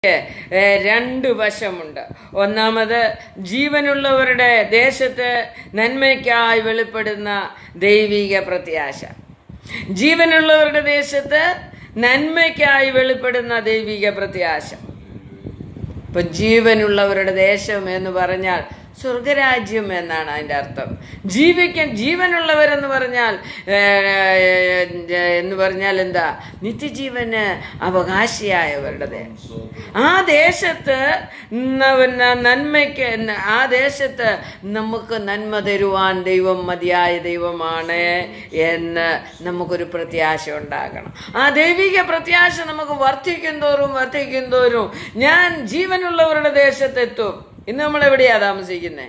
ഏ, രണ്ട് വശമുണ്ട് ഒന്നാമത് ജീവനുള്ളവരുടെ ദേശത്ത് നന്മയ്ക്കായി വെളിപ്പെടുന്ന ദൈവിക പ്രത്യാശ ജീവനുള്ളവരുടെ ദേശത്ത് നന്മയ്ക്കായി വെളിപ്പെടുന്ന ദൈവിക പ്രത്യാശ ഇപ്പൊ ജീവനുള്ളവരുടെ ദേശം എന്ന് പറഞ്ഞാൽ സ്വർഗരാജ്യം എന്നാണ് അതിന്റെ അർത്ഥം ജീവിക്കാൻ ജീവനുള്ളവരെന്ന് പറഞ്ഞാൽ ഏ, ഏ, എന്ന് പറഞ്ഞാൽ എന്താ നിത്യജീവന് അവകാശിയായവരുടെ ദേശം ആ ദേശത്ത് ന- ന- നന്മയ്ക്ക് ന- ആ ദേശത്ത് നമുക്ക് നന്മ തരുവാൻ ദൈവം മതിയായ ദൈവമാണ് എന്ന് നമുക്കൊരു പ്രത്യാശ ഉണ്ടാകണം ആ ദൈവിക പ്രത്യാശ നമുക്ക് വർദ്ധിക്കും തോറും വർദ്ധിക്കും തോറും ഞാൻ ജീവനുള്ളവരുടെ ദേശത്തെത്തും ഇന്ന് നമ്മൾ എവിടെയാ താമസിക്കുന്നത്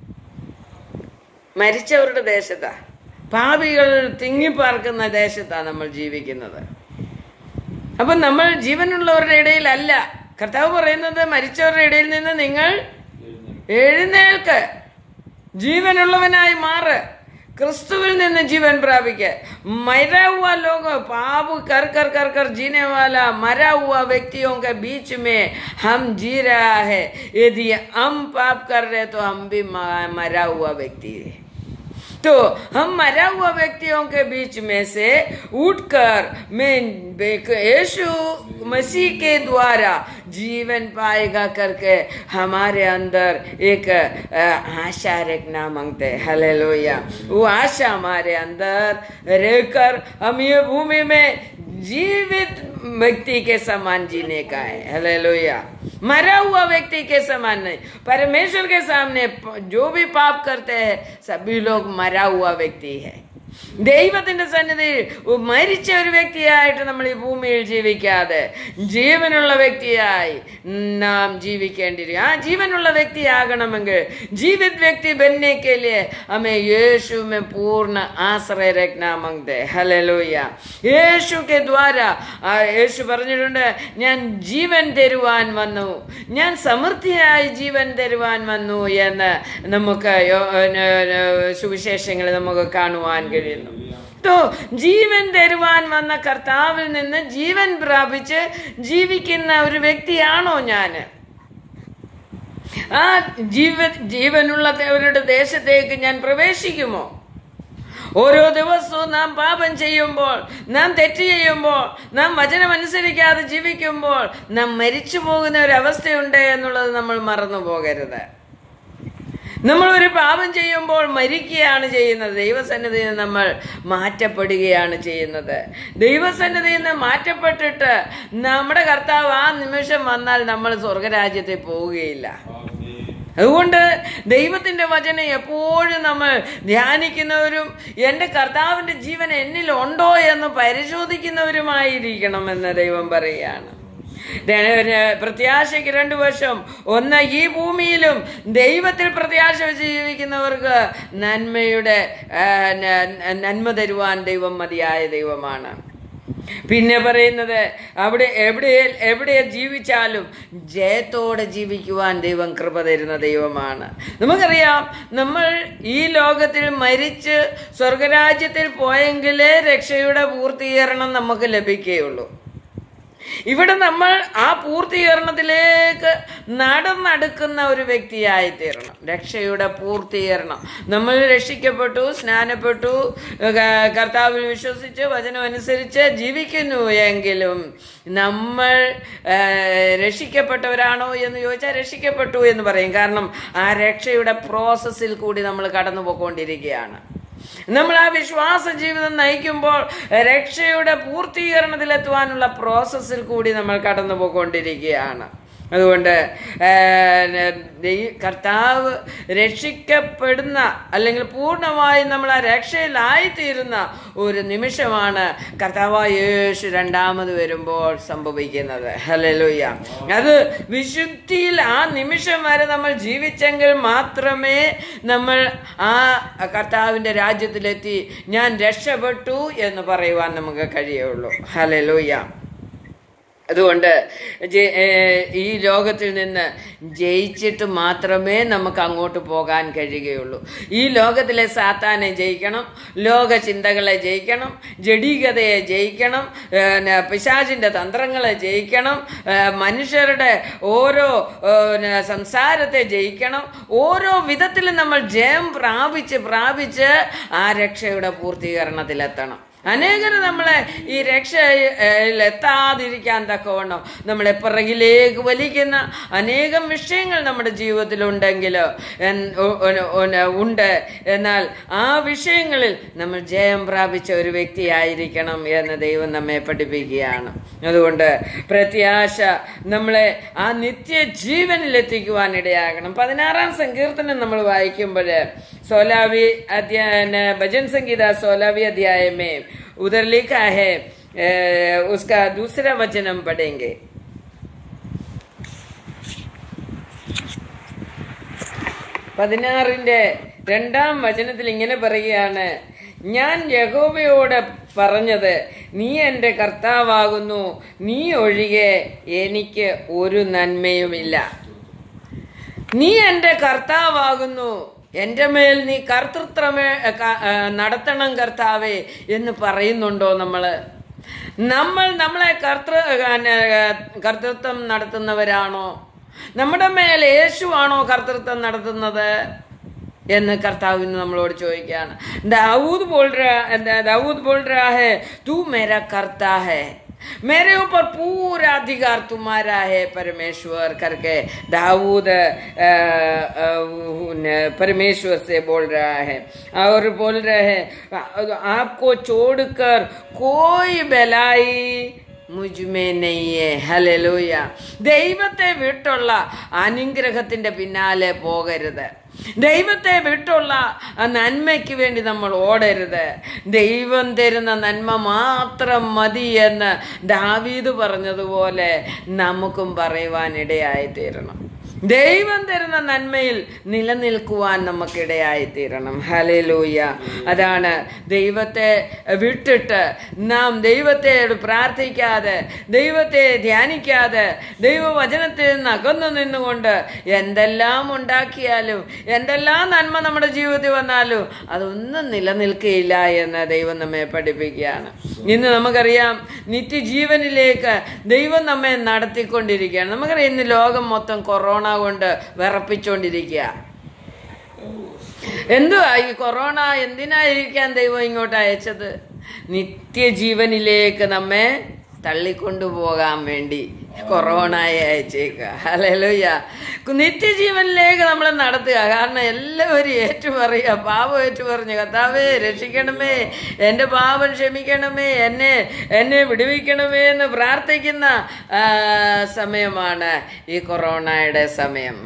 മരിച്ചവരുടെ ദേശത്താ പാപികൾ തിങ്ങിപ്പാർക്കുന്ന ദേശത്താ നമ്മൾ ജീവിക്കുന്നത് അപ്പൊ നമ്മൾ ജീവനുള്ളവരുടെ ഇടയിലല്ല കർത്താവ് പറയുന്നത് മരിച്ചവരുടെ ഇടയിൽ നിന്ന് നിങ്ങൾ എഴുന്നേൽക്ക് ജീവനുള്ളവനായി മാറ് ക്രിസ്തുവിൽ നിന്ന് ജീവൻ പ്രാപിക്ക് मरा हुआ लोग पाप कर कर कर कर जीने वाला मरा हुआ व्यक्तियों के बीच में हम जी रहा है यदि हम पाप कर रहे तो हम भी म- मरा हुआ व्यक्ति है तो हम मरा हुआ व्यक्तियों के बीच में से उठकर मैं बेक- यीशु मसीह के द्वारा जीवन पाएगा करके हमारे अंदर एक अ, आशा रखना मांगते हैं हालेलुया वो आशा हमारे अंदर रहकर हम ये भूमि में जीवित व्यक्ति के समान जीने का है हालेलुया मरा हुआ व्यक्ति के समान नहीं परमेश्वर के सामने प- जो भी पाप करते हैं सभी लोग मरा हुआ व्यक्ति है ദൈവത്തിന്റെ സന്നിധിയിൽ മരിച്ച ഒരു വ്യക്തിയായിട്ട് നമ്മൾ ഈ ഭൂമിയിൽ ജീവിക്കാതെ ജീവനുള്ള വ്യക്തിയായി നാം ജീവിക്കേണ്ടിയിരിക്കും ആ ജീവനുള്ള വ്യക്തിയാകണമെങ്കിൽ ജീവിത് വ്യക്തി बनने के लिए हमें यीशु में पूर्ण आश्रय रखना मांगते ഹല്ലേലൂയ യേശു के द्वारा ആ യേശു പറഞ്ഞിട്ടുണ്ട് ഞാൻ ജീവൻ തരുവാൻ വന്നു ഞാൻ സമൃദ്ധിയായി ജീവൻ തരുവാൻ വന്നു എന്ന് നമുക്ക് യോ- ഏഹ് സുവിശേഷങ്ങളിൽ നമുക്ക് കാണുവാൻ കഴിയുന്നു तो ജീവൻ തരുവാൻ വന്ന കർത്താവിൽ നിന്ന് ജീവൻ പ്രാപിച്ച് ജീവിക്കുന്ന ഒരു വ്യക്തിയാണോ ഞാന് ആ ജീവ ജീവനുള്ളവരുടെ ദേശത്തേക്ക് ഞാൻ പ്രവേശിക്കുമോ ഓരോ ദിവസവും നാം പാപം ചെയ്യുമ്പോൾ നാം തെറ്റ് ചെയ്യുമ്പോൾ നാം വചനം അനുസരിക്കാതെ ജീവിക്കുമ്പോൾ നാം മരിച്ചു പോകുന്ന ഒരു അവസ്ഥയുണ്ട് എന്നുള്ളത് നമ്മൾ മറന്നു പോകരുത് നമ്മൾ ഒരു പാപം ചെയ്യുമ്പോൾ മരിക്കുകയാണ് ചെയ്യുന്നത് ദൈവസന്നിധിയിൽ നിന്ന് നമ്മൾ മാറ്റപ്പെടുകയാണ് ചെയ്യുന്നത് ദൈവസന്നിധിയിൽ നിന്ന് മാറ്റപ്പെട്ടിട്ട് നമ്മുടെ കർത്താവ് ആ നിമിഷം വന്നാൽ നമ്മൾ സ്വർഗരാജ്യത്തിൽ പോവുകയില്ല അതുകൊണ്ട് ദൈവത്തിന്റെ വചനം എപ്പോഴും നമ്മൾ ധ്യാനിക്കുന്നവരും എൻ്റെ കർത്താവിന്റെ ജീവൻ എന്നിൽ ഉണ്ടോ എന്ന് പരിശോധിക്കുന്നവരുമായിരിക്കണം എന്ന് ദൈവം പറയുകയാണ് ര- പ്രത്യാശയ്ക്ക് രണ്ടു വർഷം ഒന്ന് ഈ ഭൂമിയിലും ദൈവത്തിൽ പ്രത്യാശ വെച്ച് ജീവിക്കുന്നവർക്ക് നന്മയുടെ ആ, ന- നന്മ തരുവാൻ ദൈവം മതിയായ ദൈവമാണ് പിന്നെ പറയുന്നത് അവിടെ എവിടെ എവിടെ ജീവിച്ചാലും ജയത്തോടെ ജീവിക്കുവാൻ ദൈവം കൃപ തരുന്ന ദൈവമാണ് നമുക്കറിയാം നമ്മൾ ഈ ലോകത്തിൽ മരിച്ച് സ്വർഗരാജ്യത്തിൽ പോയെങ്കിലേ രക്ഷയുടെ പൂർത്തീകരണം നമുക്ക് ലഭിക്കുകയുള്ളൂ ഇവിടെ നമ്മൾ ആ പൂർത്തീകരണത്തിലേക്ക് നടന്നെടുക്കുന്ന ഒരു വ്യക്തിയായി തീരണം രക്ഷയുടെ പൂർത്തീകരണം നമ്മൾ രക്ഷിക്കപ്പെട്ടു സ്നാനപ്പെട്ടു ക- കർത്താവിൽ വിശ്വസിച്ച് വചനം അനുസരിച്ച് ജീവിക്കുന്നു എങ്കിലും നമ്മൾ ആ, രക്ഷിക്കപ്പെട്ടവരാണോ എന്ന് ചോദിച്ചാൽ രക്ഷിക്കപ്പെട്ടു എന്ന് പറയും കാരണം ആ രക്ഷയുടെ പ്രോസസ്സിൽ കൂടി നമ്മൾ കടന്നു പോയിക്കൊണ്ടിരിക്കുകയാണ് നമ്മൾ ആ വിശ്വാസ ജീവിതം നയിക്കുമ്പോൾ രക്ഷയുടെ പൂർത്തീകരണത്തിലെത്തുവാനുള്ള പ്രോസസ്സിൽ കൂടി നമ്മൾ കടന്നു പോയിക്കൊണ്ടിരിക്കുകയാണ് അതുകൊണ്ട് ആ, ദൈ- കർത്താവ് രക്ഷിക്കപ്പെടുന്ന അല്ലെങ്കിൽ പൂർണ്ണമായും നമ്മൾ ആ രക്ഷയിലായിത്തീരുന്ന ഒരു നിമിഷമാണ് കർത്താവായ യേശു രണ്ടാമത് വരുമ്പോൾ സംഭവിക്കുന്നത് ഹല്ലേലൂയ അത് വിശുദ്ധിയിൽ ആ നിമിഷം വരെ നമ്മൾ ജീവിച്ചെങ്കിൽ മാത്രമേ നമ്മൾ ആ കർത്താവിൻ്റെ രാജ്യത്തിലെത്തി ഞാൻ രക്ഷപ്പെട്ടു എന്ന് പറയുവാൻ നമുക്ക് കഴിയുള്ളൂ ഹല്ലേലൂയ അതുകൊണ്ട് ജെ- ഏ, ഈ ലോകത്തിൽ നിന്ന് ജയിച്ചിട്ട് മാത്രമേ നമുക്ക് അങ്ങോട്ട് പോകാൻ കഴിയുകയുള്ളൂ ഈ ലോകത്തിലെ സാത്താനെ ജയിക്കണം ലോക ചിന്തകളെ ജയിക്കണം ജഡീകതയെ ജയിക്കണം ഏ, ന- പിശാചിന്റെ തന്ത്രങ്ങളെ ജയിക്കണം ഏ, മനുഷ്യരുടെ ഓരോ ഏ, ന- സംസാരത്തെ ജയിക്കണം ഓരോ വിധത്തിലും നമ്മൾ ജയം പ്രാപിച്ച് പ്രാപിച്ച് ആ രക്ഷയുടെ പൂർത്തീകരണത്തിലെത്തണം അനേകർ നമ്മളെ ഈ രക്ഷയിൽ എത്താതിരിക്കാൻ തക്കവണ്ണം നമ്മളെ പിറകിലേക്ക് വലിക്കുന്ന അനേകം വിഷയങ്ങൾ നമ്മുടെ ജീവിതത്തിലുണ്ടെങ്കിൽ എൻ- ഉ- ഉ- ഉ- ഉണ്ട് എന്നാൽ ആ വിഷയങ്ങളിൽ നമ്മൾ ജയം പ്രാപിച്ച ഒരു വ്യക്തിയായിരിക്കണം എന്ന് ദൈവം നമ്മെ പഠിപ്പിക്കുകയാണ് അതുകൊണ്ട് പ്രത്യാശ നമ്മളെ ആ നിത്യജീവനിൽ എത്തിക്കുവാൻ ഇടയാകണം പതിനാറാം സങ്കീർത്തനം നമ്മൾ വായിക്കുമ്പോൾ सोलहवीं अध्याय न, भजन संगीता सोलहवीं अध्याय में उधर लिखा है अ, उसका दूसरा वचन हम पढ़ेंगे പതിനാറിന്റെ രണ്ടാം വചനത്തിൽ ഇങ്ങനെ പറയുകയാണ് ഞാൻ യഹോവയോട് പറഞ്ഞത് നീ എൻ്റെ കർത്താവാകുന്നു നീ ഒഴികെ എനിക്ക് ഒരു നന്മയുമില്ല നീ എൻ്റെ കർത്താവാകുന്നു എൻ്റെ മേൽ നീ കർത്തൃത്വമേ ക- ആ, നടത്തണം കർത്താവേ എന്ന് പറയുന്നുണ്ടോ നമ്മള് നമ്മൾ നമ്മളെ കർത്തൃ ആ, കർത്തൃത്വം നടത്തുന്നവരാണോ നമ്മുടെ മേൽ യേശുവാണോ കർത്തൃത്വം നടത്തുന്നത് എന്ന് കർത്താവിന് നമ്മളോട് ചോദിക്കുകയാണ് ദാവൂദ് बोल रहा दाऊद बोल रहा है तू मेरा करता है मेरे ऊपर पूरा अधिकार तुम्हारा है परमेश्वर करके दाऊद अ, अ, उन- परमेश्वर से बोल रहा है और बोल रहे हैं आपको छोड़कर कोई भलाई മുജ്മേ നെയ്യേ ഹലലൂയ ദൈവത്തെ വിട്ടുള്ള അനുഗ്രഹത്തിന്റെ പിന്നാലെ പോകരുത് ദൈവത്തെ വിട്ടുള്ള ആ നന്മയ്ക്ക് വേണ്ടി നമ്മൾ ഓടരുത് ദൈവം തരുന്ന നന്മ മാത്രം മതി എന്ന് ദാവീദ് പറഞ്ഞതുപോലെ നമുക്കും പറയുവാൻ ഇടയായി തീരണം ദൈവം തരുന്ന നന്മയിൽ നിലനിൽക്കുവാൻ നമുക്കിടയായി തീരണം ഹലലൂയ അതാണ് ദൈവത്തെ വിട്ടിട്ട് നാം ദൈവത്തെ പ്രാർത്ഥിക്കാതെ ദൈവത്തെ ധ്യാനിക്കാതെ ദൈവവചനത്തിൽ നിന്ന് അകന്നു നിന്നുകൊണ്ട് എന്തെല്ലാം ഉണ്ടാക്കിയാലും എന്തെല്ലാം നന്മ നമ്മുടെ ജീവിതത്തിൽ വന്നാലും അതൊന്നും നിലനിൽക്കുകയില്ല എന്ന് ദൈവം നമ്മെ പഠിപ്പിക്കുകയാണ് ഇന്ന് നമുക്കറിയാം നിത്യജീവനിലേക്ക് ദൈവം നമ്മെ നടത്തിക്കൊണ്ടിരിക്കുകയാണ് നമുക്കറിയാം ഇന്ന് ലോകം മൊത്തം കൊറോണ കൊണ്ട് വിറപ്പിച്ചുകൊണ്ടിരിക്കുക എന്തുവാ ഈ കൊറോണ എന്തിനായിരിക്കാൻ ദൈവം ഇങ്ങോട്ട് അയച്ചത് നിത്യജീവനിലേക്ക് നമ്മെ തള്ളിക്കൊണ്ടുപോകാൻ വേണ്ടി കൊറോണയെ അയച്ചേക്കുക ഹലലുയ്യ നിത്യജീവനിലേക്ക് നമ്മൾ നടത്തുക കാരണം എല്ലാവരും ഏറ്റുപറയുക പാപം ഏറ്റുപറഞ്ഞു കർത്താവേ രക്ഷിക്കണമേ എൻ്റെ പാപം ക്ഷമിക്കണമേ എന്നെ എന്നെ വിടുവിക്കണമേ എന്ന് പ്രാർത്ഥിക്കുന്ന ആ, സമയമാണ് ഈ കൊറോണയുടെ സമയം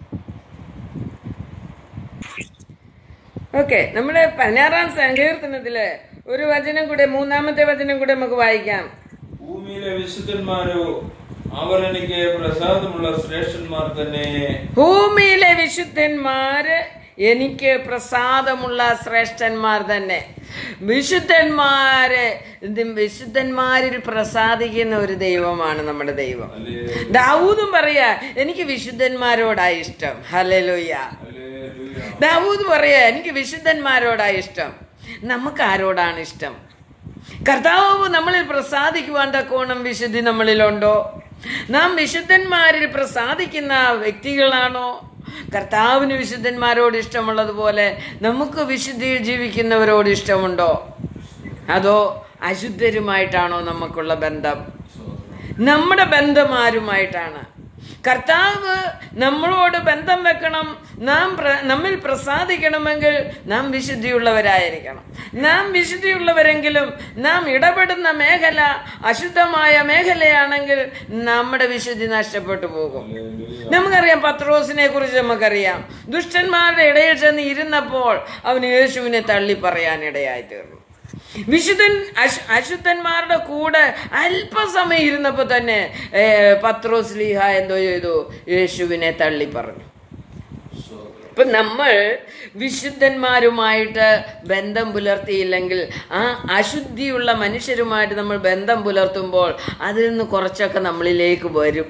ഓക്കെ നമ്മുടെ പതിനാറാം സങ്കീർത്തനത്തില് ഒരു വചനം കൂടെ മൂന്നാമത്തെ വചനം കൂടെ നമുക്ക് വായിക്കാം ഭൂമിയിലെ വിശുദ്ധന്മാരോ അവർ എനിക്ക് പ്രസാദമുള്ള ശ്രേഷ്ഠന്മാർ തന്നെ ഭൂമിയിലെ വിശുദ്ധന്മാര് എനിക്ക് പ്രസാദമുള്ള ശ്രേഷ്ഠന്മാർ തന്നെ വിശുദ്ധന്മാര് ഇത് വിശുദ്ധന്മാരിൽ പ്രസാദിക്കുന്ന ഒരു ദൈവമാണ് നമ്മുടെ ദൈവം ഹല്ലേലൂയ. ദാവൂദും പറയാ എനിക്ക് വിശുദ്ധന്മാരോടാ ഇഷ്ടം ഹലലുയ്യ ഹല്ലേലൂയ. ദാവൂദ് പറയാ എനിക്ക് വിശുദ്ധന്മാരോടാ ഇഷ്ടം നമുക്ക് ആരോടാണ് ഇഷ്ടം കർത്താവ് നമ്മളിൽ പ്രസാദിക്കുവാൻ തക്കോണം വിശുദ്ധി നമ്മളിലുണ്ടോ നാം വിശുദ്ധന്മാരിൽ പ്രസാദിക്കുന്ന വ്യക്തികളാണോ കർത്താവിന് വിശുദ്ധന്മാരോട് ഇഷ്ടമുള്ളതുപോലെ നമുക്ക് വിശുദ്ധിയിൽ ജീവിക്കുന്നവരോട് ഇഷ്ടമുണ്ടോ അതോ അശുദ്ധരുമായിട്ടാണോ നമുക്കുള്ള ബന്ധം നമ്മുടെ ബന്ധമാരുമായിട്ടാണ് കർത്താവ് നമ്മളോട് ബന്ധം വെക്കണം നാം പ്ര- നമ്മിൽ പ്രസാദിക്കണമെങ്കിൽ നാം വിശുദ്ധിയുള്ളവരായിരിക്കണം നാം വിശുദ്ധിയുള്ളവരെങ്കിലും നാം ഇടപെടുന്ന മേഖല അശുദ്ധമായ മേഖലയാണെങ്കിൽ നമ്മുടെ വിശുദ്ധി നഷ്ടപ്പെട്ടു പോകും നമുക്കറിയാം പത്രോസിനെ കുറിച്ച് നമുക്കറിയാം ദുഷ്ടന്മാരുടെ ഇടയിൽ ചെന്ന് ഇരുന്നപ്പോൾ അവന് യേശുവിനെ തള്ളി പറയാൻ ഇടയായി തീർന്നു വിശുദ്ധൻ അശു അശുദ്ധന്മാരുടെ കൂടെ അല്പസമയം ഇരുന്നപ്പോൾ തന്നെ ഏ, പത്രോസ് ലീഹ എന്തോ ചെയ്തു യേശുവിനെ തള്ളി പറഞ്ഞു ഇപ്പം നമ്മൾ വിശുദ്ധന്മാരുമായിട്ട് ബന്ധം പുലർത്തിയില്ലെങ്കിൽ ആ അശുദ്ധിയുള്ള മനുഷ്യരുമായിട്ട് നമ്മൾ ബന്ധം പുലർത്തുമ്പോൾ അതിൽ നിന്ന് കുറച്ചൊക്കെ നമ്മളിലേക്ക് വരും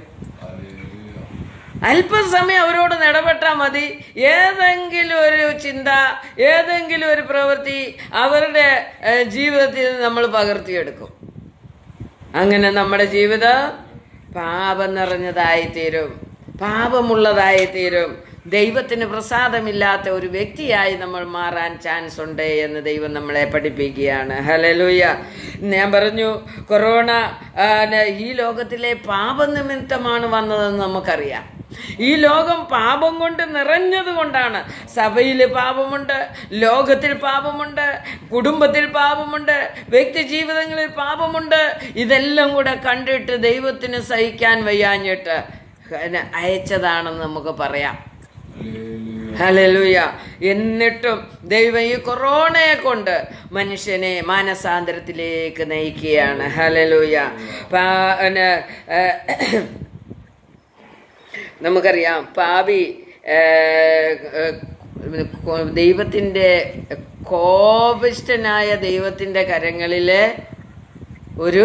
അല്പസമയം അവരോട് ഇടപെട്ടാൽ മതി ഏതെങ്കിലും ഒരു ചിന്ത ഏതെങ്കിലും ഒരു പ്രവൃത്തി അവരുടെ ഏഹ്, ജീവിതത്തിൽ നിന്ന് നമ്മൾ പകർത്തിയെടുക്കും അങ്ങനെ നമ്മുടെ ജീവിതം പാപം നിറഞ്ഞതായി തീരും പാപമുള്ളതായി തീരും ദൈവത്തിന് പ്രസാദമില്ലാത്ത ഒരു വ്യക്തിയായി നമ്മൾ മാറാൻ ചാൻസ് ഉണ്ട് എന്ന് ദൈവം നമ്മളെ പഠിപ്പിക്കുകയാണ് ഹലലൂയ ഞാൻ പറഞ്ഞു കൊറോണ ആ, ന- ഈ ലോകത്തിലെ പാപനിമിത്തമാണ് വന്നതെന്ന് നമുക്കറിയാം ഈ ലോകം പാപം കൊണ്ട് നിറഞ്ഞത് കൊണ്ടാണ് സഭയിൽ പാപമുണ്ട് ലോകത്തിൽ പാപമുണ്ട് കുടുംബത്തിൽ പാപമുണ്ട് വ്യക്തി ജീവിതങ്ങളിൽ പാപമുണ്ട് ഇതെല്ലാം കൂടെ കണ്ടിട്ട് ദൈവത്തിന് സഹിക്കാൻ വയ്യാഞ്ഞിട്ട് അയച്ചതാണെന്ന് നമുക്ക് പറയാം ഹലലൂയ എന്നിട്ടും ദൈവം ഈ കൊറോണയെ കൊണ്ട് മനുഷ്യനെ മാനസാന്തരത്തിലേക്ക് നയിക്കുകയാണ് ഹലലൂയ പാ- പിന്നെ, ഏഹ്, നമുക്കറിയാം പാപി ഏഹ്, ഏഹ്, ദൈവത്തിൻ്റെ കോപിഷ്ടനായ ദൈവത്തിൻ്റെ കരങ്ങളിലെ ഒരു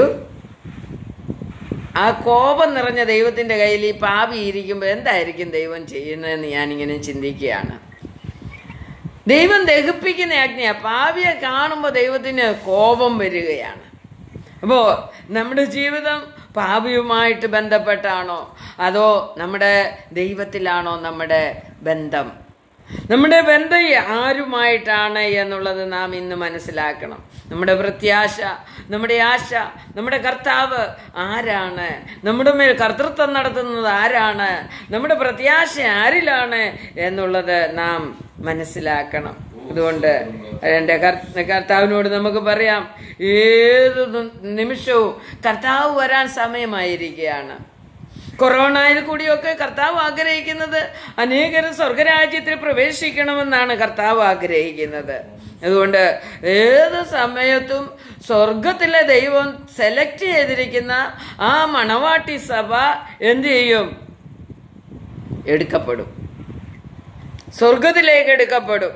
ആ കോപം നിറഞ്ഞ ദൈവത്തിൻ്റെ കയ്യിൽ ഈ പാപി ഇരിക്കുമ്പോൾ എന്തായിരിക്കും ദൈവം ചെയ്യുന്നതെന്ന് ഞാനിങ്ങനെ ചിന്തിക്കുകയാണ് ദൈവം ദഹിപ്പിക്കുന്ന അഗ്നിയാ പാവിയെ കാണുമ്പോൾ ദൈവത്തിന് കോപം വരികയാണ് അപ്പോൾ നമ്മുടെ ജീവിതം പാപിയുമായിട്ട് ബന്ധപ്പെട്ടാണോ അതോ നമ്മുടെ ദൈവത്തിലാണോ നമ്മുടെ ബന്ധം നമ്മുടെ ബന്ധം ആരുമായിട്ടാണ് എന്നുള്ളത് നാം ഇന്ന് മനസ്സിലാക്കണം നമ്മുടെ പ്രത്യാശ നമ്മുടെ ആശ നമ്മുടെ കർത്താവ് ആരാണ് നമ്മുടെ മേൽ കർത്തൃത്വം നടത്തുന്നത് ആരാണ് നമ്മുടെ പ്രത്യാശ ആരിലാണ് എന്നുള്ളത് നാം മനസ്സിലാക്കണം അതുകൊണ്ട് എൻ്റെ കർ- കർത്താവിനോട് നമുക്ക് പറയാം ഏത് നി- നിമിഷവും കർത്താവ് വരാൻ സമയമായിരിക്കുകയാണ് കൊറോണയിൽ കൂടിയൊക്കെ കർത്താവ് ആഗ്രഹിക്കുന്നത് അനേകരും സ്വർഗരാജ്യത്തിൽ പ്രവേശിക്കണമെന്നാണ് കർത്താവ് ആഗ്രഹിക്കുന്നത് അതുകൊണ്ട് ഏത് സമയത്തും സ്വർഗത്തിലെ ദൈവം സെലക്ട് ചെയ്തിരിക്കുന്ന ആ മണവാട്ടി സഭ എന്ത് ചെയ്യും എടുക്കപ്പെടും സ്വർഗത്തിലേക്ക് എടുക്കപ്പെടും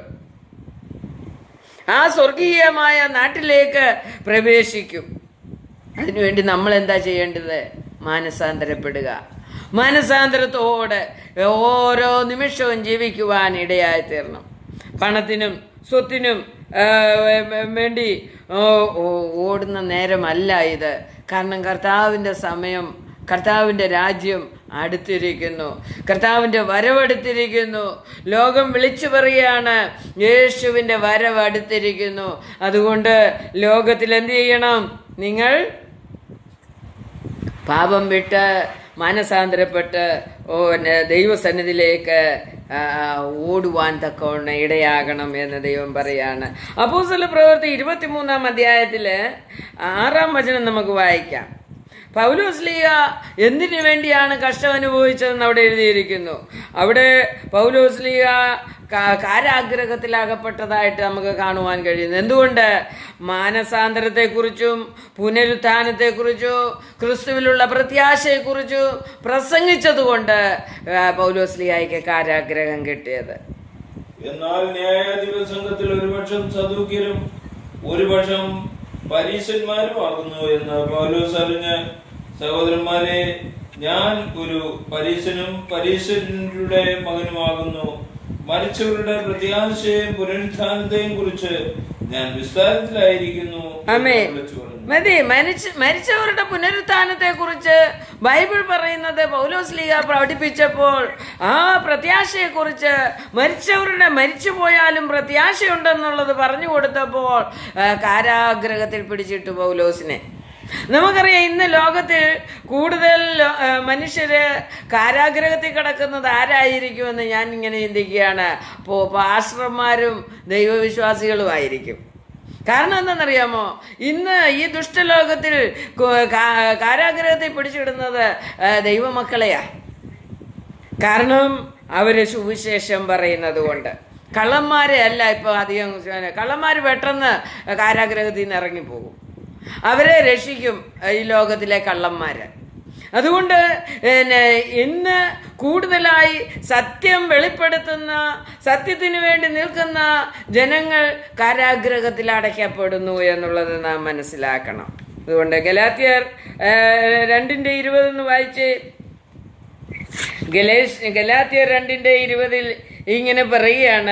ആ സ്വർഗീയമായ നാട്ടിലേക്ക് പ്രവേശിക്കും അതിനുവേണ്ടി നമ്മൾ എന്താ ചെയ്യേണ്ടത് മാനസാന്തരപ്പെടുക മാനസാന്തരത്തോടെ ഓരോ നിമിഷവും ജീവിക്കുവാൻ ഇടയായി തീർന്നു പണത്തിനും സ്വത്തിനും ആ, വേ- വേണ്ടി ഓ, ഓ, ഓടുന്ന നേരമല്ല ഇത് കാരണം കർത്താവിൻ്റെ സമയം കർത്താവിൻ്റെ രാജ്യം അടുത്തിരിക്കുന്നു കർത്താവിൻ്റെ വരവടുത്തിരിക്കുന്നു ലോകം വിളിച്ചു പറയുകയാണ് യേശുവിൻ്റെ വരവ് അടുത്തിരിക്കുന്നു അതുകൊണ്ട് ലോകത്തിൽ എന്ത് ചെയ്യണം നിങ്ങൾ പാപം വിട്ട് മാനസാന്തരപ്പെട്ട് ഓ ന- ദൈവസന്നിധിയിലേക്ക് ആ, ഓടുവാൻ തക്കവണ്ണം ഇടയാകണം എന്ന് ദൈവം പറയാണ് അപ്പോസ്തല പ്രവൃത്തി ഇരുപത്തിമൂന്നാം അധ്യായത്തില് ആറാം വചനം നമുക്ക് വായിക്കാം പൗലോസ്ലിയ എന്തിനു വേണ്ടിയാണ് കഷ്ടം അനുഭവിച്ചതെന്ന് അവിടെ എഴുതിയിരിക്കുന്നു അവിടെ പൗലോസ്ലിയ കാ- കാരാഗ്രഹത്തിലകപ്പെട്ടതായിട്ട് നമുക്ക് കാണുവാൻ കഴിയുന്നു എന്തുകൊണ്ട് മാനസാന്തരത്തെക്കുറിച്ചും പുനരുത്ഥാനത്തെക്കുറിച്ചും ക്രിസ്തുവിലുള്ള പ്രത്യാശയെക്കുറിച്ചും പ്രസംഗിച്ചതുകൊണ്ട് ആ, പൗലോസ്ലിയായിക്ക് കാരാഗ്രഹം കിട്ടിയത് എന്നാൽ ന്യായാധിപ സംഘത്തിൽ ഒരുപക്ഷം സദൂക്യരും ഒരുപക്ഷം പരീശന്മാരുമാകുന്നു എന്ന് പൗലോസ് അറിഞ്ഞ് സഹോദരന്മാരെ ഞാൻ ഒരു പരീശനും പരീശരുടെ മകനുമാകുന്നു മരിച്ചവരുടെ പ്രത്യാശയും പുനരുത്ഥാനത്തെയും കുറിച്ച് ഞാൻ വിസ്താരത്തിലായിരിക്കുന്നു എന്ന് ആമേ വിളിച്ചു പറഞ്ഞു. മതി മരിച്ച മരിച്ചവരുടെ പുനരുത്ഥാനത്തെ കുറിച്ച് ബൈബിൾ പറയുന്നത് പൗലോസ്ലിക പഠിപ്പിച്ചപ്പോൾ ആ പ്രത്യാശയെക്കുറിച്ച് മരിച്ചവരുടെ മരിച്ചു പോയാലും പ്രത്യാശയുണ്ടെന്നുള്ളത് പറഞ്ഞു കൊടുത്തപ്പോൾ ആ, കാരാഗ്രഹത്തിൽ പിടിച്ചിട്ടു പൗലോസിനെ നമുക്കറിയാം ഇന്ന് ലോകത്തിൽ കൂടുതൽ ലോ- ആ, മനുഷ്യര് കാരാഗ്രഹത്തിൽ കിടക്കുന്നത് ആരായിരിക്കുമെന്ന് ഞാൻ ഇങ്ങനെ ചിന്തിക്കുകയാണ് പോ പാസ്റ്റർമാരും ദൈവവിശ്വാസികളുമായിരിക്കും കാരണം എന്താണെന്നറിയാമോ ഇന്ന് ഈ ദുഷ്ടലോകത്തിൽ കു- കാ- കാരാഗ്രഹത്തിൽ പിടിച്ചിടുന്നത് ആ, ദൈവമക്കളെയാ കാരണം അവര് സുവിശേഷം പറയുന്നത് കൊണ്ട് കള്ളന്മാരെ അല്ല ഇപ്പൊ അധികം കള്ളന്മാർ പെട്ടെന്ന് കാരാഗ്രഹത്തിൽ നിന്ന് ഇറങ്ങിപ്പോകും അവരെ രക്ഷിക്കും ഈ ലോകത്തിലെ കള്ളന്മാര് അതുകൊണ്ട് പിന്നെ ഇന്ന് കൂടുതലായി സത്യം വെളിപ്പെടുത്തുന്ന സത്യത്തിന് വേണ്ടി നിൽക്കുന്ന ജനങ്ങൾ കാരാഗ്രഹത്തിൽ അടയ്ക്കപ്പെടുന്നു എന്നുള്ളത് നാം മനസ്സിലാക്കണം അതുകൊണ്ട് ഗലാത്തിയർ ആ, രണ്ടിന്റെ ഇരുപതെന്ന് വായിച്ച് ഗലേഷ് ഗലാത്തിയർ രണ്ടിന്റെ ഇരുപതിൽ ഇങ്ങനെ പറയുകയാണ്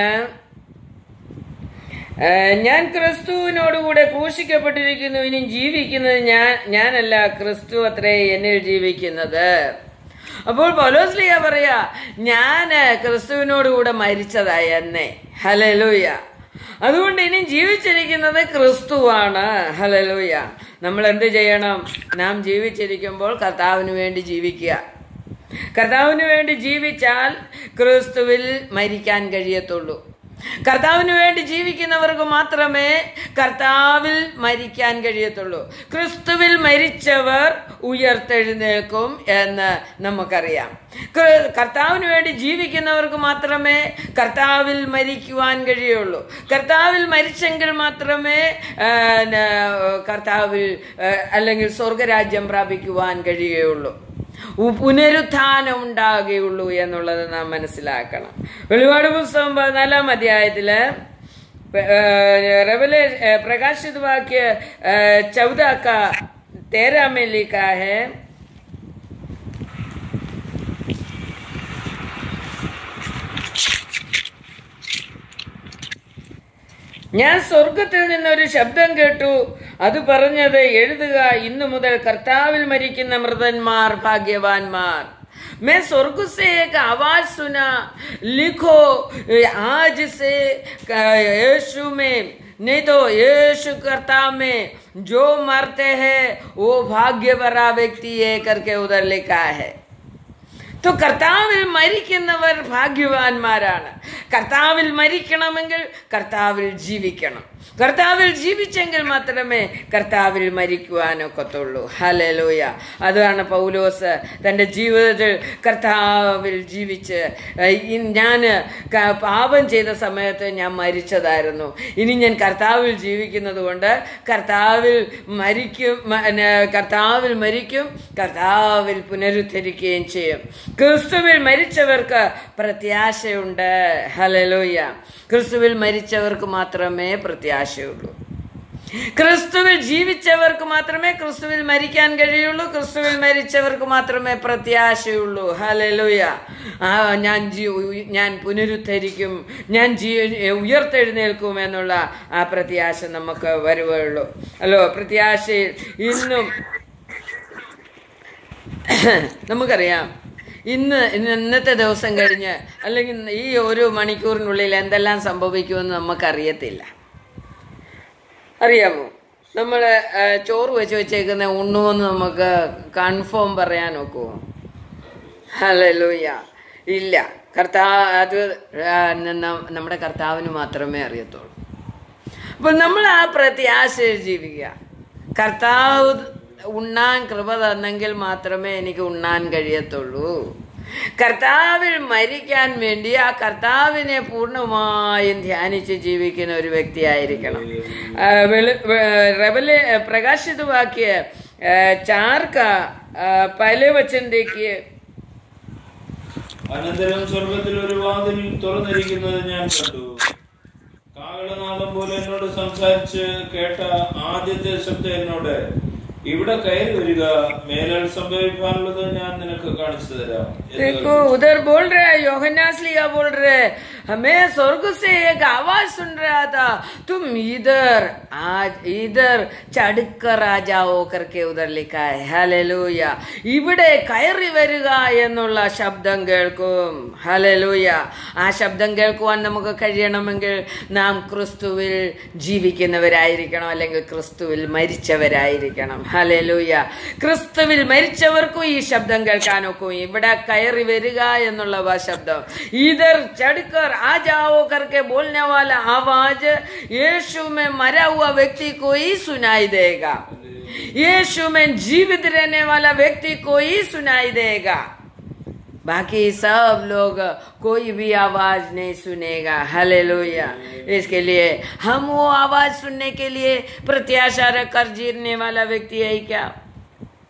ആ, ഞാൻ ക്രിസ്തുവിനോടുകൂടെ ക്രൂശിക്കപ്പെട്ടിരിക്കുന്നു ഇനി ജീവിക്കുന്നത് ഞാൻ ഞാനല്ല ക്രിസ്തു അത്രേ എന്നിൽ ജീവിക്കുന്നത് അപ്പോൾ പൗലോസ്ലിയ പറയാ ഞാൻ ക്രിസ്തുവിനോടുകൂടെ മരിച്ചതായി എന്നെ ഹലലൂയ അതുകൊണ്ട് ഇനി ജീവിച്ചിരിക്കുന്നത് ക്രിസ്തുവാണ് ഹലലൂയ നമ്മൾ എന്ത് ചെയ്യണം നാം ജീവിച്ചിരിക്കുമ്പോൾ കർത്താവിന് വേണ്ടി ജീവിക്കുക കർത്താവിന് വേണ്ടി ജീവിച്ചാൽ ക്രിസ്തുവിൽ മരിക്കാൻ കഴിയത്തുള്ളൂ കർത്താവിന് വേണ്ടി ജീവിക്കുന്നവർക്ക് മാത്രമേ കർത്താവിൽ മരിക്കാൻ കഴിയത്തുള്ളൂ ക്രിസ്തുവിൽ മരിച്ചവർ ഉയർത്തെഴുന്നേൽക്കും എന്ന് നമുക്കറിയാം കർ- കർത്താവിന് വേണ്ടി ജീവിക്കുന്നവർക്ക് മാത്രമേ കർത്താവിൽ മരിക്കുവാൻ കഴിയുള്ളൂ കർത്താവിൽ മരിച്ചെങ്കിൽ മാത്രമേ ആ, ന- കർത്താവിൽ ആ, അല്ലെങ്കിൽ സ്വർഗരാജ്യം പ്രാപിക്കുവാൻ കഴിയുകയുള്ളൂ ഉ- പുനരുത്ഥാനം ഉണ്ടാകുകയുള്ളൂ എന്നുള്ളത് നാം മനസ്സിലാക്കണം വെളിപാട് പുസ്തകം പതിനാലാം അധ്യായത്തില് റവലെ പ്രകാശിത് വാക്യ ചൗദാക്ക തേരാമേ ലിഖा है ഞാൻ സ്വർഗത്തിൽ നിന്നൊരു ശബ്ദം കേട്ടു അത് പറഞ്ഞത് എഴുതുക ഇന്നു മുതൽ കർത്താവിൽ മരിക്കുന്ന മൃതന്മാർ ഭാഗ്യവാന്മാർ मैं स्वर्ग से एक आवाज सुना लिखो आज से यीशु में नहीं तो यीशु करता में जो मरते हैं वो भाग्य भरा व्यक्ति है करके उधर लिखा है तो കർത്താവിൽ മരിക്കുന്നവർ ഭാഗ്യവാന്മാരാണ് കർത്താവിൽ മരിക്കണമെങ്കിൽ കർത്താവിൽ ജീവിക്കണം കർത്താവിൽ ജീവിച്ചെങ്കിൽ മാത്രമേ കർത്താവിൽ മരിക്കുവാനൊക്കത്തുള്ളൂ ഹലലോയ അതാണ് പൗലോസ് തൻ്റെ ജീവിതത്തിൽ കർത്താവിൽ ജീവിച്ച് ഞാൻ പാപം ചെയ്ത സമയത്ത് ഞാൻ മരിച്ചതായിരുന്നു ഇനി ഞാൻ കർത്താവിൽ ജീവിക്കുന്നത് കൊണ്ട് കർത്താവിൽ മരിക്കും മ- ന- കർത്താവിൽ മരിക്കും കർത്താവിൽ പുനരുദ്ധരിക്കുകയും ചെയ്യും ക്രിസ്തുവിൽ മരിച്ചവർക്ക് പ്രത്യാശയുണ്ട് ഹലലോയ ക്രിസ്തുവിൽ മരിച്ചവർക്ക് മാത്രമേ പ്രത്യാശയുള്ളൂ ക്രിസ്തുവിൽ ജീവിച്ചവർക്ക് മാത്രമേ ക്രിസ്തുവിൽ മരിക്കാൻ കഴിയുള്ളൂ ക്രിസ്തുവിൽ മരിച്ചവർക്ക് മാത്രമേ പ്രത്യാശയുള്ളൂ ഹലലുയ ആ ഞാൻ ജീ ഞാൻ പുനരുദ്ധരിക്കും ഞാൻ ജീ ഉയർത്തെഴുന്നേൽക്കും എന്നുള്ള ആ പ്രത്യാശ നമുക്ക് വരുവുള്ളൂ അല്ലോ പ്രത്യാശയിൽ ഇന്നും നമുക്കറിയാം ഇന്ന് ഇന്ന് ഇന്നത്തെ ദിവസം കഴിഞ്ഞ് അല്ലെങ്കിൽ ഈ ഒരു മണിക്കൂറിനുള്ളിൽ എന്തെല്ലാം സംഭവിക്കുമെന്ന് നമുക്കറിയത്തില്ല അറിയാമോ നമ്മൾ ചോറ് വെച്ച് വെച്ചേക്കുന്ന ഉണ്ണുമെന്ന് നമുക്ക് കൺഫേം പറയാൻ ഒക്കുമോ ഹലലൂയ ഇല്ല കർത്താ അത് ആ, ന- നമ്മുടെ കർത്താവിന് മാത്രമേ അറിയത്തുള്ളൂ അപ്പോൾ നമ്മൾ ആ പ്രത്യാശയിൽ ജീവിക്കുക കർത്താവ് ഉണ്ണാൻ കൃപ തന്നെങ്കിൽ മാത്രമേ എനിക്ക് ഉണ്ണാൻ കഴിയത്തുള്ളൂ കർത്താവിൽ മരിക്കാൻ വേണ്ടി ആ കർത്താവിനെ പൂർണ്ണമായും ധ്യാനിച്ച് ജീവിക്കുന്ന ഒരു വ്യക്തിയായിരിക്കണം ആ, വെളി- വെ- റെവലെ പ്രകാശിത വാക്യ ആ, ചാർക്ക ആ, പല വച്ചൻ देखिए അനന്തരം സ്വർഗത്തിൽ ഒരു വാതിൽ തുറന്നിരിക്കുന്നത് ഞാൻ കണ്ടു കാകളനാദം പോലെ എന്നോട് സംസാരിച്ച് കേട്ട ആദ്യത്തെ ശബ്ദം എന്നോട് ഇവിടെ കയറി വരിക മേലാൽ സംഭവിക്കാനുള്ളത് ഞാൻ നിനക്ക് കാണിച്ചു തരാം എന്ന് देखो उधर बोल रहे हैं योहन्यास लिया बोल रहे हैं हमें स्वर्ग से एक आवाज सुन रहा था तुम इधर आज इधर ചടുക്കർ ആ ജാവോ करके उधर लिखा है ഹല്ലേലൂയ ഇവിടെ കയറി വരിക എന്നുള്ള ശബ്ദം കേൾക്കും ഹല്ലേലൂയ ആ ശബ്ദം കേൾക്കുവാൻ നമുക്ക് കഴിയണമെങ്കിൽ നാം ക്രിസ്തുവിൽ ജീവിക്കുന്നവരായിരിക്കണം അല്ലെങ്കിൽ ക്രിസ്തുവിൽ മരിച്ചവരായിരിക്കണം ഹല്ലേലൂയ ക്രിസ്തുവിൽ മരിച്ചവർക്കും ഈ ശബ്ദം കേൾക്കാനൊക്കും ഇവിടെ കയറി വരിക എന്നുള്ള ആ ശബ്ദം ഇതർ ചടുക്കർ ആ जाओ करके बोलने वाला आवाज यीशु में मरा हुआ व्यक्ति को ही सुनाई देगा यीशु में जीवित रहने वाला व्यक्ति को ही सुनाई देगा बाकी सब लोग कोई भी आवाज नहीं सुनेगा हालेलुया इसके लिए हम वो आवाज सुनने के लिए प्रत्याशा रखकर जीने वाला व्यक्ति है क्या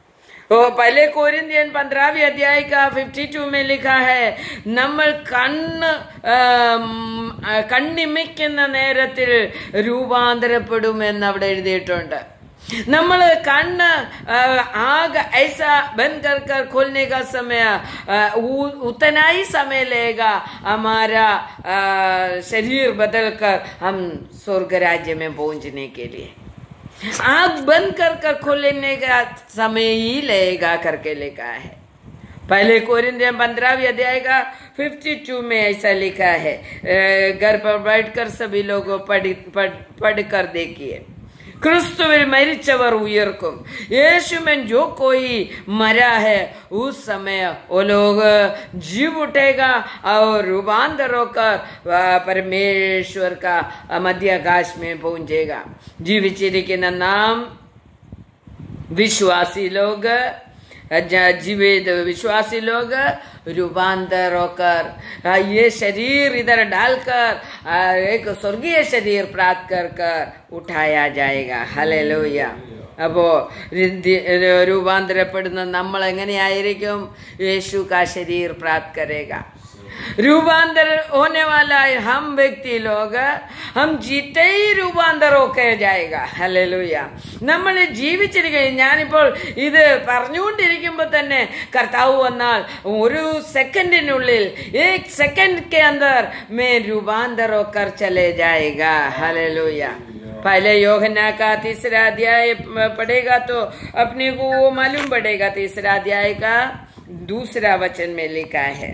ओ पहले कोरिंथियन पंद्रहवीं अध्याय का फिफ्टी टू में लिखा है നമ്മൾ കണ്ണ് ആം, ആ, കണ്ണിമിക്കുന്ന നേരത്തിൽ രൂപാന്തരപ്പെടുമെന്ന് അവിടെ എഴുതിയിട്ടുണ്ട് നമ്മൾ കണ്ണ് ആ, आग ऐसा बंद कर कर खोलने का समय आ, उ- उतना ही समय लेगा हमारा आ, शरीर बदल कर हम स्वर्ग राज्य में पहुंचने के लिए आग बंद कर कर खोलने का समय ही लेगा करके लिखा है पहले कोरिंथियन पंद्रहवीं अध्याय का फिफ्टी टू में ऐसा लिखा है अ, घर पर बैठकर सभी लोग पढ़ पढ़ पढ़ कर देखिए क्रिस्तुविൽ മരിച്ചവർ ഉയർക്കും यीशु में जो कोई मरा है उस समय वो लोग जीव उठेगा और रूपांतर होकर आ, परमेश्वर का मध्याकाश में पहुंचेगा ജീവിച്ചിരിക്കുന്ന നാം विश्वासी लोग ज- जीवित विश्वासी लोग रूपांतर होकर आ, ये शरीर इधर डालकर आ, एक स्वर्गीय शरीर प्राप्त कर कर उठाया जाएगा ഹല്ലേലൂയ അപ്പോ രി- രൂപാന്തരപ്പെടുന്ന നമ്മൾ എങ്ങനെയായിരിക്കും യേശു കാ ശരീർ പ്രാപ്ത് കരേഗ रूपांतर होने वाला है हम व्यक्ति लोग हम जीते ही रूपाന്തർ ഒക്കെ जाएगा ഹല്ലേലൂയ നമ്മൾ ജീവിച്ചിരിക്കുക ഞാനിപ്പോൾ ഇത് പറഞ്ഞുകൊണ്ടിരിക്കുമ്പോൾ തന്നെ കർത്താവ് വന്നാൽ ഒരു സെക്കൻഡിനുള്ളിൽ एक सेकंड के अंदर मैं रूपांतर होकर चले जाएगा हालेलुया पहले योहना का तीसरा अध्याय पढ़ेगा तो अपने को वो मालूम पड़ेगा तीसरा अध्याय का दूसरा वचन में लिखा है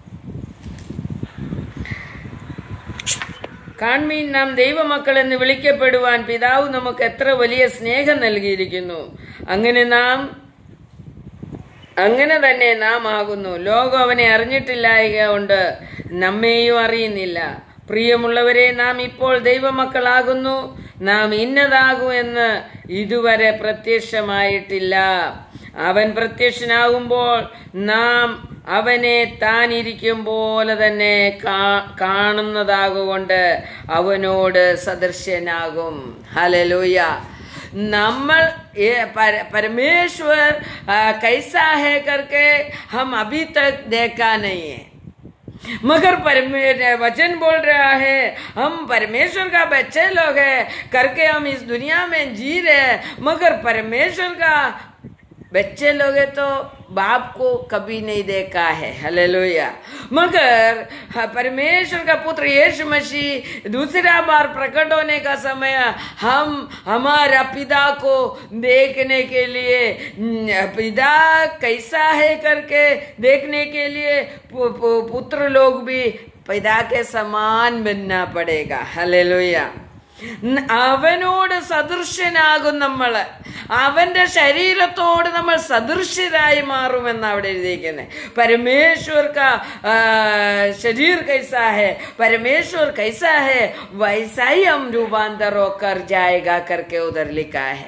കാൺമീൻ നാം ദൈവമക്കൾ എന്ന് വിളിക്കപ്പെടുവാൻ പിതാവ് നമുക്ക് എത്ര വലിയ സ്നേഹം നൽകിയിരിക്കുന്നു അങ്ങനെ നാം അങ്ങനെ തന്നെ നാം ആകുന്നു ലോകം അവനെ അറിഞ്ഞിട്ടില്ലായക കൊണ്ട് നമ്മെയും അറിയുന്നില്ല പ്രിയമുള്ളവരെ നാം ഇപ്പോൾ ദൈവമക്കളാകുന്നു നാം ഇന്നതാകുമെന്ന് ഇതുവരെ പ്രത്യക്ഷമായിട്ടില്ല അവൻ പ്രത്യക്ഷനാകുമ്പോൾ നാം അവനെ താൻ ഇരിക്കും പോലെ തന്നെ കാ- കാണുന്നതാകൊണ്ട് അവനോട് സദൃശ്യനാകും ഹലലൂയ നമ്മൾ ये पर, परमेश्वर आ, कैसा है करके हम अभी तक देखा नहीं है मगर परमे- वचन बोल रहा है हम परमेश्वर का बच्चे लोग हैं करके हम इस दुनिया में जी रहे हैं मगर परमेश्वर का बच्चे लोग हैं तो बाप को कभी नहीं देखा है हालेलुया मगर हाँ, परमेश्वर का पुत्र यीशु मसीह दूसरा बार प्रकट होने का समय हम हमारा पिता को देखने के लिए न, पिता कैसा है करके देखने के लिए पु- पु- पुत्र लोग भी पिता के समान बनना पड़ेगा हालेलुया ന- അവനോട് സദൃശ്യനാകും നമ്മൾ അവന്റെ ശരീരത്തോട് നമ്മൾ സദൃശ്യരായി മാറുമെന്ന് അവിടെ എഴുതിയിരിക്കുന്നത് परमेश्वर का आ, शरीर कैसा है परमेश्वर कैसा है वैसा ही हम रूपांतर होकर जाएगा करके उधर लिखा है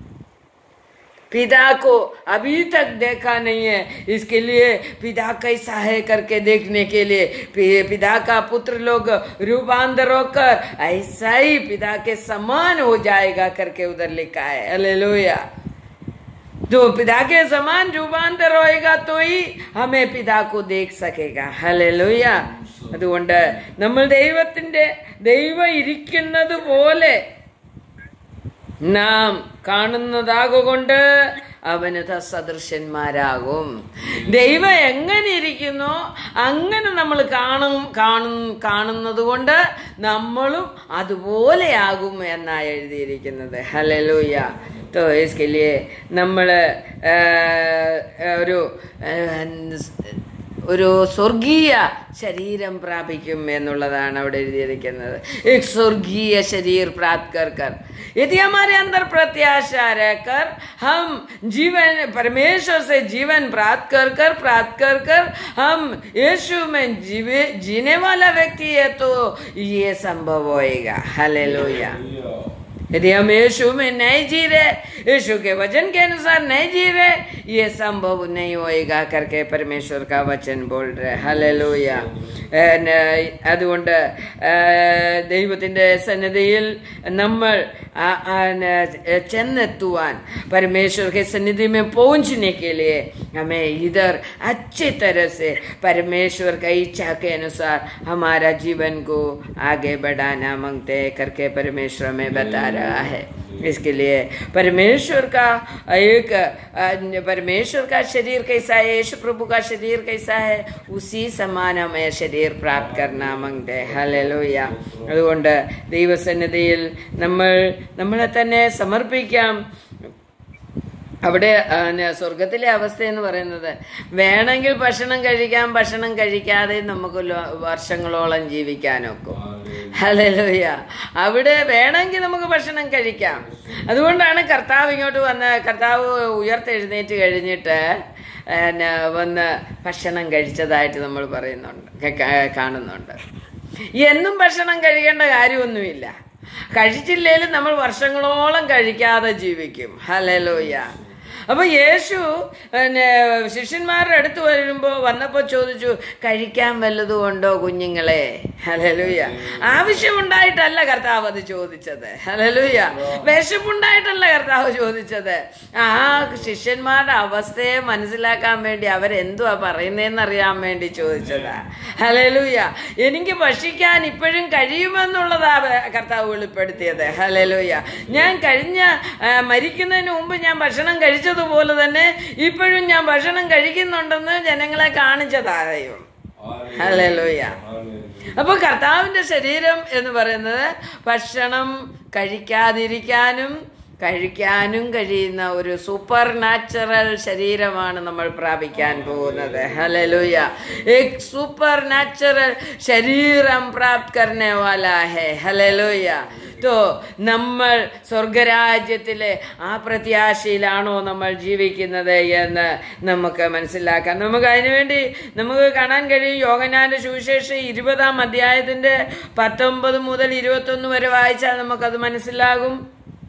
पिता को अभी तक देखा नहीं है इसके लिए पिता कैसा है करके देखने के लिए पि- पिता का पुत्र लोग रूपांतर होकर ऐसा ही पिता के समान हो जाएगा करके उधर लिखा है हालेलुया जो पिता के समान रूपांतर होएगा तो ही हमें पिता को देख सकेगा ഹല്ലേലൂയ അതുകൊണ്ട് നമ്മൾ ദൈവത്തിന്റെ ദൈവം ഇരിക്കുന്നത് പോലെ നാം കാണുന്നതാകൊണ്ട് അവന് സദൃശന്മാരാകും ദൈവം എങ്ങനെ ഇരിക്കുന്നോ അങ്ങനെ നമ്മൾ കാണും കാണും കാണുന്നത് കൊണ്ട് നമ്മളും അതുപോലെയാകും എന്നാണ് എഴുതിയിരിക്കുന്നത് ഹലലൂയ तो इसके लिए നമ്മൾ ഒരു ആ, ഒരു സ്വർഗീയ ശരീരം പ്രാപിക്കും എന്നുള്ളതാണ് അവിടെ എഴുതിയിരിക്കുന്നത് एक स्वर्गीय शरीर प्राप्त कर कर यदि हमारे अंदर प्रत्याशा रहकर हम जीवन परमेश्वर से जीवन प्राप्त कर कर प्राप्त कर कर हम यीशु में जीवे जीने वाला व्यक्ति है तो ये संभव होएगा हालेलुया यदि हम यीशु में नहीं जी रहे यीशु के वचन के अनुसार नहीं जी रहे ये संभव नहीं होएगा करके परमेश्वर का वचन बोल रहे ഹല്ലേലൂയ അതുകൊണ്ട് ആ, ദൈവത്തിൻ്റെ സന്നദ്ധയിൽ നമ്മൾ आ- आ- न- ചെന്നെത്തുവാൻ परमेश्वर के सन्निधि में पहुंचने के लिए हमें इधर अच्छी तरह से परमेश्वर का इच्छा के अनुसार हमारा जीवन को आगे बढ़ाना मांगते हैं करके परमेश्वर में बता रहा है इसके लिए परमेश्वर का एक अ, परमेश्वर का शरीर कैसा है यीशु प्रभु का शरीर कैसा है उसी समान हमें शरीर प्राप्त करना मांगते ഹല്ലേലൂയ അതുകൊണ്ട് ദൈവസന്നിധിയിൽ നമ്മൾ നമ്മളെ തന്നെ സമർപ്പിക്കാം അവിടെ ആ, ന- സ്വർഗത്തിലെ അവസ്ഥ എന്ന് പറയുന്നത് വേണമെങ്കിൽ ഭക്ഷണം കഴിക്കാം ഭക്ഷണം കഴിക്കാതെ നമുക്ക് ലോ- വർഷങ്ങളോളം ജീവിക്കാനൊക്കും ഹല്ലേലൂയ അവിടെ വേണമെങ്കിൽ നമുക്ക് ഭക്ഷണം കഴിക്കാം അതുകൊണ്ടാണ് കർത്താവ് ഇങ്ങോട്ട് വന്ന് കർത്താവ് ഉയർത്തെഴുന്നേറ്റ് കഴിഞ്ഞിട്ട് പിന്നെ വന്ന് ഭക്ഷണം കഴിച്ചതായിട്ട് നമ്മൾ പറയുന്നുണ്ട് ക- ക- കാണുന്നുണ്ട് എന്നും ഭക്ഷണം കഴിക്കേണ്ട കാര്യമൊന്നുമില്ല കഴിച്ചില്ലേലും നമ്മൾ വർഷങ്ങളോളം കഴിക്കാതെ ജീവിക്കും ഹലലോയ അപ്പൊ യേശു പിന്നെ ശിഷ്യന്മാരുടെ അടുത്ത് വരുമ്പോ വന്നപ്പോ ചോദിച്ചു കഴിക്കാൻ വല്ലതും ഉണ്ടോ കുഞ്ഞുങ്ങളെ ഹലലുയ ആവശ്യമുണ്ടായിട്ടല്ല കർത്താവ് അത് ചോദിച്ചത് ഹലലുയ വിശപ്പുണ്ടായിട്ടല്ല കർത്താവ് ചോദിച്ചത് ആ ശിഷ്യന്മാരുടെ അവസ്ഥയെ മനസ്സിലാക്കാൻ വേണ്ടി അവരെന്തുവാ പറയുന്നതെന്ന് അറിയാൻ വേണ്ടി ചോദിച്ചതാ ഹലലുയ എനിക്ക് ഭക്ഷിക്കാൻ ഇപ്പോഴും കഴിയുമെന്നുള്ളതാ കർത്താവ് വെളിപ്പെടുത്തിയത് ഹലലുയ ഞാൻ കഴിഞ്ഞ ആ, മരിക്കുന്നതിന് മുമ്പ് ഞാൻ ഭക്ഷണം കഴിച്ചതുപോലെ തന്നെ ഇപ്പോഴും ഞാൻ ഭക്ഷണം കഴിക്കുന്നുണ്ടെന്ന് ജനങ്ങളെ കാണിച്ചതാ ദൈവം ഹല്ലേലൂയ. അപ്പൊ കർത്താവിന്റെ ശരീരം എന്ന് പറയുന്നത് ഭക്ഷണം കഴിക്കാതിരിക്കാനും കഴിക്കാനും കഴിയുന്ന ഒരു സൂപ്പർ നാച്ചുറൽ ശരീരമാണ് നമ്മൾ പ്രാപിക്കാൻ പോകുന്നത് ഹലലുയ एक सुपर नेचुरल शरीर हम प्राप्त करने वाला है ഹലലുയ तो നമ്മൾ സ്വർഗരാജ്യത്തിലെ ആ പ്രത്യാശയിലാണോ നമ്മൾ ജീവിക്കുന്നത് എന്ന് നമുക്ക് മനസ്സിലാക്കാം നമുക്ക് അതിനുവേണ്ടി നമുക്ക് കാണാൻ കഴിയും യോഗനാന്റെ സുവിശേഷം ഇരുപതാം അധ്യായത്തിന്റെ പത്തൊമ്പത് മുതൽ ഇരുപത്തൊന്ന് वരെ വായിച്ചാൽ നമുക്കത് മനസ്സിലാകും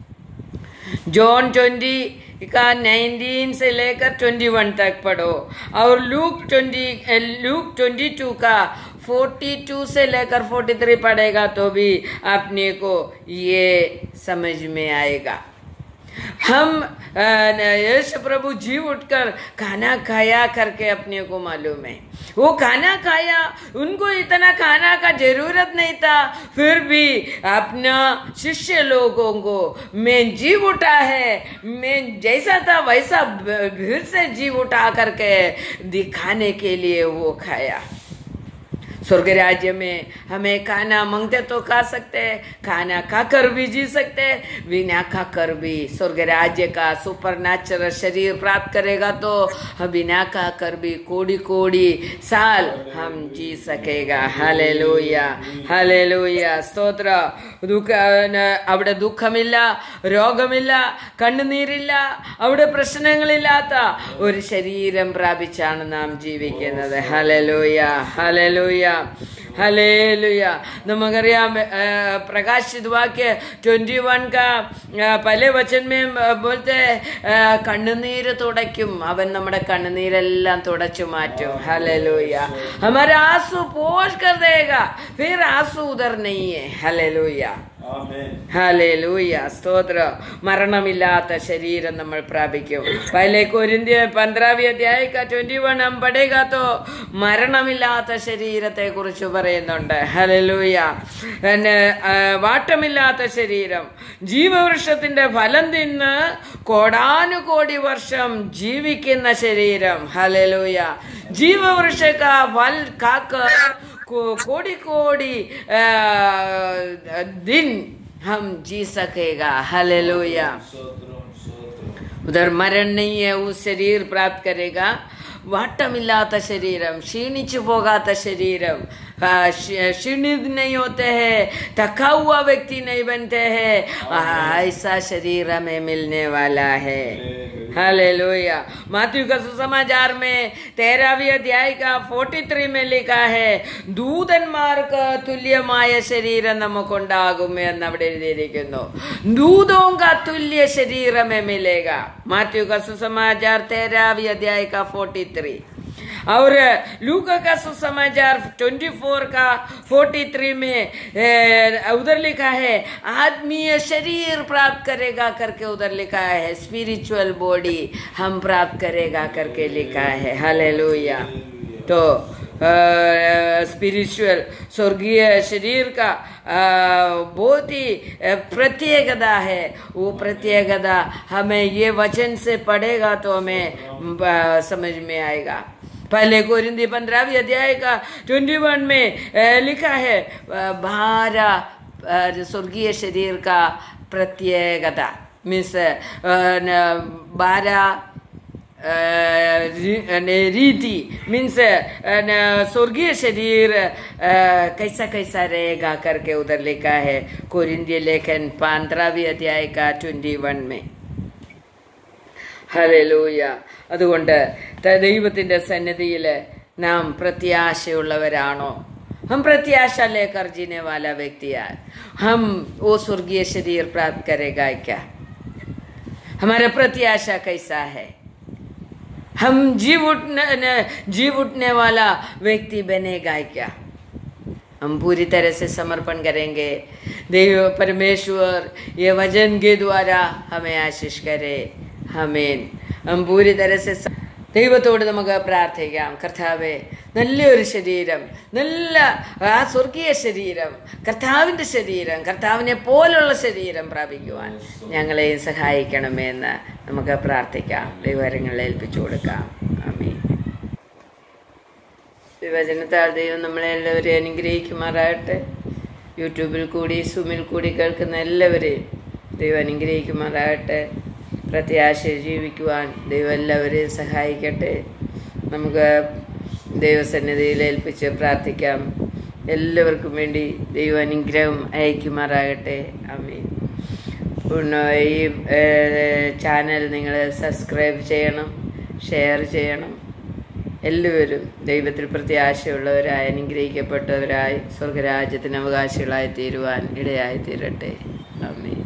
जॉन ट्वेंटी का नाइनटीन से लेकर ट्वेंटी वन तक पढ़ो और look twenty look twenty two का फोर्टी टू से लेकर फोर्टी थ्री पढ़ेगा तो भी अपने को ये समझ में आएगा हम अ, यीशु प्रभु जी उठकर खाना खाया करके अपने को मालूम है वो खाना खाया उनको इतना खाना का जरूरत नहीं था फिर भी अपना शिष्य लोगों को मैं जी उठा है मैं जैसा था वैसा भीड़ से जी उठा करके दिखाने के लिए वो खाया स्वर्ग राज्य में हमें खाना मांगते तो खा सकते हैं खाना खाकर भी जी सकते हैं बिना खाकर भी स्वर्ग राज्य का सुपर नेचुरल शरीर प्राप्त करेगा तो हम बिना खाकर भी कोड़ी कोड़ी साल हम जी सकेगा ഹല്ലേലൂയ ഹല്ലേലൂയ സ്തോത്ര ദുഃഖ അവിടെ ദുഃഖമില്ല രോഗമില്ല കണ്ണുനീരില്ല അവിടെ പ്രശ്നങ്ങളില്ലാത്ത ഒരു ശരീരം പ്രാപിച്ചാണ് നാം ജീവിക്കുന്നത് ഹലലൂയ ഹലലൂയ ഹലേലുയ നമുക്കറിയാം अ, प्रकाशित वाक्य ट्वेंटी वन का अ, पहले वचन में अ, बोलते हैं, अ, കണ്ണുനീര് തുടയ്ക്കും അവൻ നമ്മുടെ കണ്ണുനീരെല്ലാം തുടച്ചു മാറ്റും ഹലലൂയ हमारे आंसू पोष कर देगा फिर आंसू उधर नहीं है ഹലലൂയ ആമേൻ ഹല്ലേലൂയ സ്തോത്ര മരണമില്ലാത്ത ശരീരം നമ്മൾ പ്രാപിക്കും പहले कोरिंथिय पंद्रहवीं अध्याय का ट्वेंटी वन हम पढ़ेगा तो മരണമില്ലാത്ത ശരീരത്തെ കുറിച്ച് പറയുന്നുണ്ട് ഹല്ലേലൂയ പിന്നെ ആ, വാട്ടമില്ലാത്ത ശരീരം ജീവവൃക്ഷത്തിന്റെ ഫലം തിന്ന് കോടാനുകോടി വർഷം ജീവിക്കുന്ന ശരീരം ഹല്ലേലൂയ ജീവവൃക്ഷ കാ ഫൽ കാക്കർ को- कोടി कोടി आ, दिन हम जी सकेगा हालेलुया സ്തോത്രം സ്തോത്രം उधर मरण नहीं है वो शरीर प्राप्त करेगा वाटमिല്ലാത്ത ശരീരം ക്ഷീണിച്ചു പോകാത്ത ശരീരം आ, क्षि- क्षीणित नहीं होते हैं थका हुआ व्यक्ति नहीं बनते हैं आ, ऐसा शरीर हमें मिलने वाला है हालेलुया माथ्यू का सुसमाचार में तेरहवीं अध्याय का फोर्टी थ्री में लिखा है ദൂതന്മാർക്ക് തുല്യമായ ശരീരം നമുക്കുണ്ടാകും എന്ന് അവിടെ എഴുതിയിരിക്കുന്നു ദൂതവും का തുല്യ ശരീരം में मिलेगा माथ्यू का सुसमाचार तेरहवीं अध्याय का फोर्टी थ्री और लूका का सुसमाचार 24 का 43 में ए, उधर लिखा है आत्मीय शरीर प्राप्त करेगा करके उधर लिखा है स्पिरिचुअल बॉडी हम प्राप्त करेगा करके लिखा है हालेलुया तो स्पिरिचुअल स्वर्गीय शरीर का आ, बहुत ही आ, प्रत्येकता है वो प्रत्येकता हमें ये वचन से पढ़ेगा तो हमें आ, समझ में आएगा पहले कोरिंदी पंद्रहवीं अध्याय का ट्वेंटी वन में आ, लिखा है आ, भारा आ, स्वर्गीय शरीर का प्रत्येकता मीन्स बारह अ, री- ने रीति मीन्स स्वर्गीय शरीर अ, कैसा कैसा रहेगा करके उधर लिखा है कोरिंद्य लेखन पंद्रहवीं अध्याय का ट्वेंटी वन में ഹലലൂയ അതുകൊണ്ട് ത- ദൈവത്തിന്റെ സന്നിധിയിൽ നാം പ്രത്യാശയുള്ളവരാണോ हम प्रत्याशा लेकर जीने वाला व्यक्ति है हम वो स्वर्गीय शरीर प्राप्त करेगा क्या हमारा प्रत्याशा कैसा है हम जीव उठने न- जीव उठने वाला व्यक्ति बनेगा क्या हम पूरी तरह से समर्पण करेंगे देव परमेश्वर ये वजन के द्वारा हमें आशीष करे हमें हम पूरी तरह से स- ദൈവത്തോട് നമുക്ക് പ്രാർത്ഥിക്കാം കർത്താവെ നല്ലൊരു ശരീരം നല്ല ആ സ്വർഗീയ ശരീരം കർത്താവിൻ്റെ ശരീരം കർത്താവിനെ പോലുള്ള ശരീരം പ്രാപിക്കുവാൻ ഞങ്ങളെയും സഹായിക്കണമേ എന്ന് നമുക്ക് പ്രാർത്ഥിക്കാം ദൈവകരങ്ങളിൽ ഏൽപ്പിച്ചു കൊടുക്കാം അമീൻ വിഭജനത്താൽ ദൈവം നമ്മളെ എല്ലാവരെയും അനുഗ്രഹിക്കുമാറാകട്ടെ യൂട്യൂബിൽ കൂടി സൂമിൽ കൂടി കേൾക്കുന്ന എല്ലാവരെയും ദൈവം അനുഗ്രഹിക്കുമാറാകട്ടെ പ്രത്യാശ ജീവിക്കുവാൻ ദൈവം എല്ലാവരെയും സഹായിക്കട്ടെ നമുക്ക് ദൈവസന്നിധിയിൽ ഏൽപ്പിച്ച് പ്രാർത്ഥിക്കാം എല്ലാവർക്കും വേണ്ടി ദൈവ അനുഗ്രഹം അയക്കുമാറാകട്ടെ അമീൻ പിന്നെ ഈ ഏഹ്, ചാനൽ നിങ്ങൾ സബ്സ്ക്രൈബ് ചെയ്യണം ഷെയർ ചെയ്യണം എല്ലാവരും ദൈവത്തിൽ പ്രത്യാശയുള്ളവരായി അനുഗ്രഹിക്കപ്പെട്ടവരായി സ്വർഗരാജ്യത്തിന് അവകാശികളായി തീരുവാൻ ഇടയായി തീരട്ടെ അമ്മേ